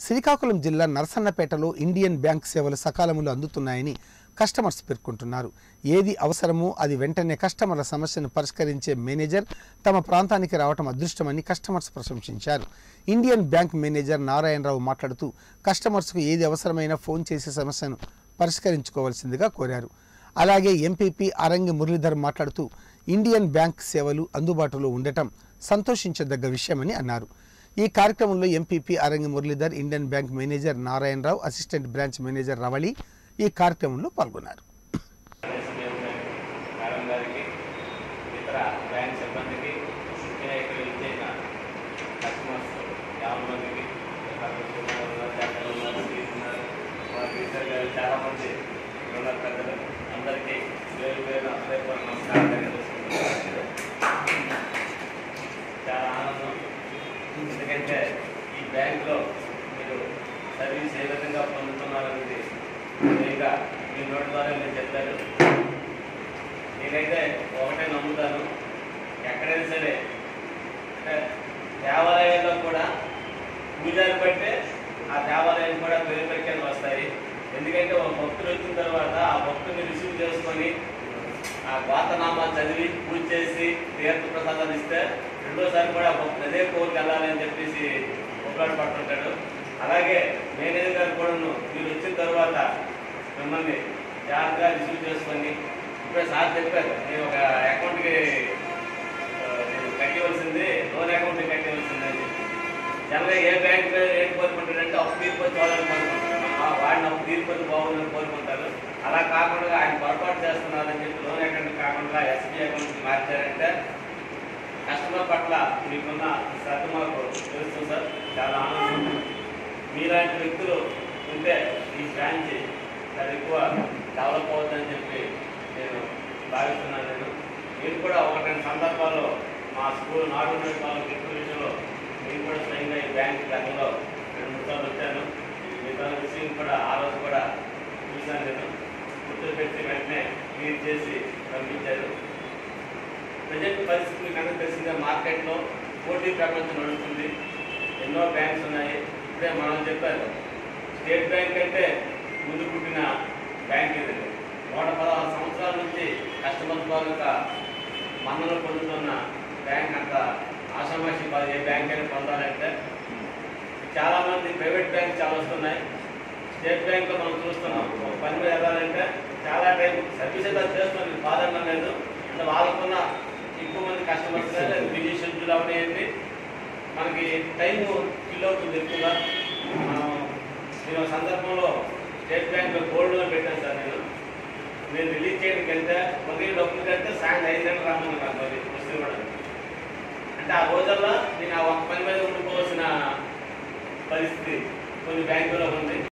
శ్రీకాకుళం జిల్లా నరసన్నపేటలో Indian bank సేవలు సకాలంలో అందుతున్నాయని కస్టమర్స్ పేర్కొంటున్నారు ఏది అవసరమో అది వెంటనే కస్టమర్ల సమస్యను పరిష్కరించే మేనేజర్ తమ ప్రాంతానికి రావటం అదృష్టమని కస్టమర్స్ ప్రశంసించారు ఇండియన్ బ్యాంక్ మేనేజర్ నారాయణరావు మాట్లాడుతూ కస్టమర్స్కు ఏది అవసరమైనా ఫోన్ చేసి సమస్యను పరిష్కరించుకోవాల్సిందిగా కోరారు అలాగే ఎంపీపీ అరంగి మురళీధర్ మాట్లాడుతూ ఇండియన్ బ్యాంక్ సేవలు అందుబాటులో ఉండటం సంతోషించదగ్గ విషయమని అన్నారు ఈ కార్యక్రమంలో MPP Arangi Muralidhar Indian Bank manager Narayanarao assistant branch manager Ravali ఈ కార్యక్రమంలో పాల్గొన్నారు మేడం గారికి ఇతర బ్యాంక్ సిబ్బందికి ముఖ్యంగా ఇక్కడ ఇచ్చేసిన కస్టమర్స్ యాభై మందికి సర్వీస్ ఉన్నారు జగన్ ఉన్నారు సీట్ ఉన్నారు వారికి ఇతర చాలా మంది ఇక్కడ ఉన్నారు పెద్దలు అందరికీ వేరు వేరు హృదయపూర్వక నమస్కారం తెలియజేసుకుంటున్నాను చాలా ఆనందం ఎందుకంటే ఈ బ్యాంకులో మీరు సర్వీస్ ఏ విధంగా పొందుతున్నారనేది ఇంకా మీ నోటి ద్వారా మీరు చెప్పారు నేనైతే ఒకటే నమ్ముతాను ఎక్కడైనా సరే అంటే దేవాలయాల్లో కూడా పూజారి బట్టే ఆ దేవాలయం కూడా పేరు ప్రఖ్యాలు వస్తాయి ఎందుకంటే ఒక భక్తులు వచ్చిన తర్వాత ఆ భక్తుని రిసీవ్ చేసుకొని ఆ గోతనామాలు చదివి పూజ చేసి తీర్థ ప్రసాదాలు ఇస్తే రెండోసారి కూడా ఆ భక్తుడు అదే కోరిక వెళ్ళాలి అని చెప్పేసి ఉపలాడు పడుతుంటాడు అలాగే మేనేజర్ గారు కూడాను మీరు వచ్చిన తర్వాత మిమ్మల్ని జాగ్రత్తగా రిసీవ్ చేసుకొని ఇప్పుడే సార్ చెప్పారు నేను ఒక అకౌంట్కి ఆ, నేను కట్టవలసింది లోన్ అకౌంట్ కట్టవలసింది అని చెప్పి జనరల్గా ఏ బ్యాంక్ ఏం కోరుకుంటాడంటే అప్పు తీరిపోతే చాలని కోరుకుంటారు ఆ, వాడిని అప్పు తీరిపోతే బాగుందని కోరుకుంటారు అలా కాకుండా ఆయన పొరపాటు చేస్తున్నారని చెప్పి లోన్ అకౌంట్ కాకుండా ఎస్బీ అకౌంట్కి మార్చారంటే కస్టమర్ పట్ల మీకున్న శ్రద్ధ మాకు తెలుస్తుంది సార్ చాలా ఆనందం మీలాంటి వ్యక్తులు ఉంటే ఈ బ్రాంచ్ చాలా ఎక్కువ డెవలప్ అవుతుందని చెప్పి నేను భావిస్తున్నాను నేను మీరు కూడా ఒక రెండు సందర్భాల్లో మా స్కూల్ నాడు వాళ్ళ గిఫ్ట్ విషయంలో నేను కూడా స్వయంగా ఈ బ్యాంక్ గతంలో రెండు మూడు సార్లు వచ్చాను మిగతా విషయం కూడా ఆ రోజు కూడా చూశాను నేను గుర్తు పెట్టి వెంటనే క్లియర్ చేసి పంపించారు ప్రజెంట్ పరిస్థితి మీకు అందరికీ తెలిసిందే మార్కెట్లో పోటీ ప్రపంచం నడుస్తుంది ఎన్నో బ్యాంక్స్ ఉన్నాయి ఇప్పుడే మనం చెప్పారు స్టేట్ బ్యాంక్ అంటే ముందు పుట్టిన బ్యాంక్ ఇది నూట పదహారు సంవత్సరాల నుంచి కస్టమర్ ద్వారా మన్నలు పొందుతున్న బ్యాంక్ అంత ఆషామాషి కాదు ఏ బ్యాంక్ అయినా పొందాలంటే చాలామంది ప్రైవేట్ బ్యాంక్ చాలా వస్తున్నాయి స్టేట్ బ్యాంక్లో మనం చూస్తున్నాం ఒక పని మీద వెళ్ళాలంటే చాలా టైం సర్వీస్ అయితే అది చేస్తున్నారు బాధ లేదు అంటే వాళ్ళకున్న ఎక్కువ మంది కస్టమర్స్ బిజీ షెడ్యూల్ అవనేయండి మనకి టైం ఫిల్ అవుతుంది ఎక్కువగా మనం నేను ఒక సందర్భంలో స్టేట్ బ్యాంక్ గోల్డ్ లోన్ పెట్టాను సార్ నేను నేను రిలీజ్ చేయడానికి వెళ్తే ఉదయం డబ్బులు కంటే సాయంత్రం ఐదు గంటలు రమ్మన్నారు మరి వస్తే కూడా అంటే ఆ రోజుల్లో నేను ఆ ఒక్క పని మీద ఉండిపోవాల్సిన పరిస్థితి కొన్ని బ్యాంకులో ఉంది